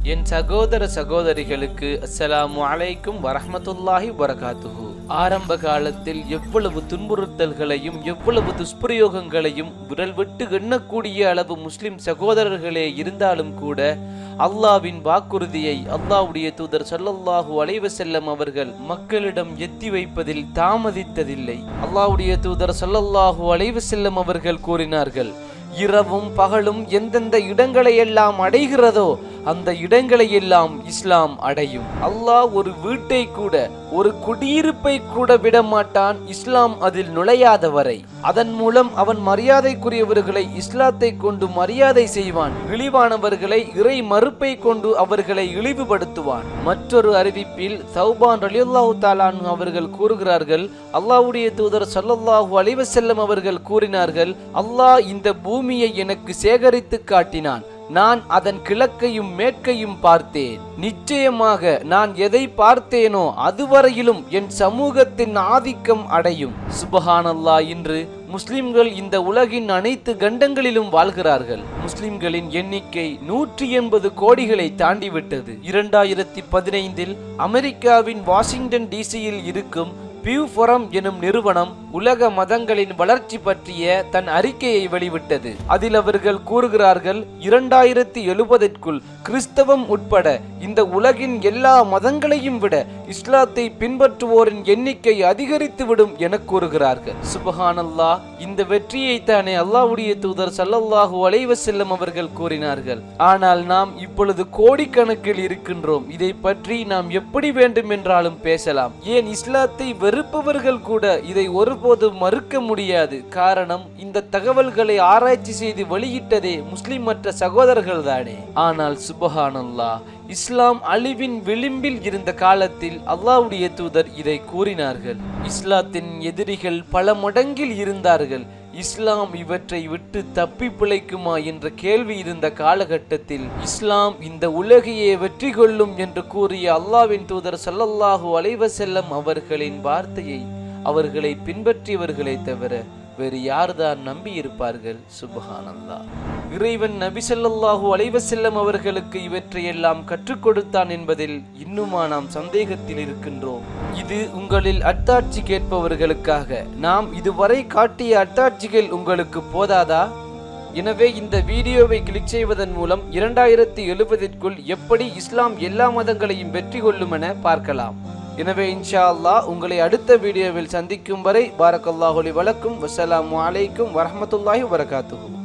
என் சகோதர சகோதரிகளுக்கு அஸ்ஸலாமு அலைக்கும் வரஹ்மத்துல்லாஹி வரகாத்துஹு ஆரம்ப காலத்தில் எவ்வளவு துன்புறுத்தல்களையும் எவ்வளவு துஷ்பிரயோகங்களையும் விரல் விட்டு எண்ணக்கூடிய அளவு முஸ்லிம் சகோதரர்களே இருந்தாலும் கூட அல்லாவின் வாக்குறுதியை அல்லாஹ்வுடைய தூதர் ஸல்லல்லாஹு அலைஹி வஸல்லம் அவர்கள் மக்களிடம் எத்தி வைப்பதில் தாமதித்ததில்லை அல்லாஹ்வுடைய தூதர் ஸல்லல்லாஹு அலைஹி வஸல்லம் அவர்கள் கூறினார்கள் இரவும் பகலும் எந்தெந்த இடங்களை எல்லாம் அடைகிறதோ அந்த இடங்களை எல்லாம் இஸ்லாம் அடையும் அல்லாஹ் ஒரு வீட்டை கூட ஒரு குடியிருப்பை கூட விட மாட்டான் இஸ்லாம் அதில் நுழையாத வரை அதன் மூலம் அவன் மரியாதைக்குரியவர்களை இஸ்லாத்தை கொண்டு மரியாதை செய்வான் இழிவானவர்களை இறை மறுப்பை கொண்டு அவர்களை இழிவுபடுத்துவான் மற்றொரு அறிவிப்பில் சௌபான் ரலியல்லாஹு தாலான் அவர்கள் கூறுகிறார்கள் அல்லாஹ்வுடைய தூதர் ஸல்லல்லாஹு அலைஹி வஸல்லம் அவர்கள் கூறினார்கள் அல்லாஹ் இந்த பூமியை எனக்கு சேகரித்து காட்டினான் நான் அதன் கிழக்கையும் மேற்கையும் பார்த்தேன் நிச்சயமாக நான் எதை பார்த்தேனோ அதுவரையிலும் என் சமூகத்தின் ஆதிக்கம் அடையும் சுபஹானல்லா இன்று முஸ்லிம்கள் இந்த உலகின் அனைத்து கண்டங்களிலும் வாழ்கிறார்கள் முஸ்லிம்களின் எண்ணிக்கை நூற்றி எண்பது கோடிகளை தாண்டிவிட்டது இரண்டாயிரத்தி பதினைந்தில் அமெரிக்காவின் வாஷிங்டன் டிசியில் இருக்கும் பியூ ஃபொரம் எனும் நிறுவனம் உலக மதங்களின் வளர்ச்சி பற்றிய தன் அறிக்கையை வெளிவிட்டது அதில் அவர்கள் கூறுகிறார்கள் இரண்டாயிரத்தி எழுபதற்குள் கிறிஸ்தவம் உட்பட இந்த உலகின் எல்லா மதங்களையும் விட இஸ்லாத்தை பின்பற்றுவோரின் எண்ணிக்கை அதிகரித்துவிடும் என கூறுகிறார்கள் சுபஹானல்லா இந்த வெற்றியை தானே அல்லாஹ்வுடைய தூதர் ஸல்லல்லாஹு அலைஹி வஸல்லம் அவர்கள் கூறினார்கள் ஆனால் நாம் இப்பொழுது கோடிக்கணக்கில் இருக்கின்றோம் இதை பற்றி நாம் எப்படி வேண்டுமென்றாலும் பேசலாம் ஏன் இஸ்லாத்தை வெறுப்பவர்கள் கூட இதை ஒருபோதும் மறுக்க முடியாது காரணம் இந்த தகவல்களை ஆராய்ச்சி செய்து வெளியிட்டதே முஸ்லிம் மற்ற சகோதரர்கள் தானே ஆனால் சுபஹானல்லா இஸ்லாம் அழிவின் விளிம்பில் இருந்த காலத்தில் அல்லாஹ்வுடைய தூதர் இதை கூறினார்கள் இஸ்லாத்தின் எதிரிகள் பல மடங்கில் இருந்தார்கள் இஸ்லாம் இவற்றை விட்டு தப்பி பிழைக்குமா என்ற கேள்வி இருந்த காலகட்டத்தில் இஸ்லாம் இந்த உலகையே வெற்றி கொள்ளும் என்று கூறிய அல்லாவின் தூதர் ஸல்லல்லாஹு அலைஹி வஸல்லம் அவர்களின் வார்த்தையை அவர்களை பின்பற்றியவர்களை தவிர வேறு யார்தான் நம்பி இருப்பார்கள் சுபஹானல்லா இறைவன் நபி ஸல்லல்லாஹு அலைஹி வஸல்லம் அவர்களுக்கு இவற்றையெல்லாம் கற்றுக் கொடுத்தான் என்பதில் இன்னுமா நாம் சந்தேகத்தில் இருக்கின்றோம் இது உங்களில் அத்தாட்சி கேட்பவர்களுக்காக நாம் இதுவரை காட்டிய அத்தாட்சிகள் உங்களுக்கு போதாதா எனவே இந்த வீடியோவை கிளிக் செய்வதன் மூலம் இரண்டாயிரத்தி எழுபதிற்குள் எப்படி இஸ்லாம் எல்லா மதங்களையும் வெற்றி கொள்ளும் என பார்க்கலாம் எனவே இன்ஷா அல்லாஹ் உங்களை அடுத்த வீடியோவில் சந்திக்கும் வரை பாரக்கல்லாஹுலி வழக்கும் வசலாம் அலைக்கும் வரஹமத்துல்லாஹி வரகாத்துஹு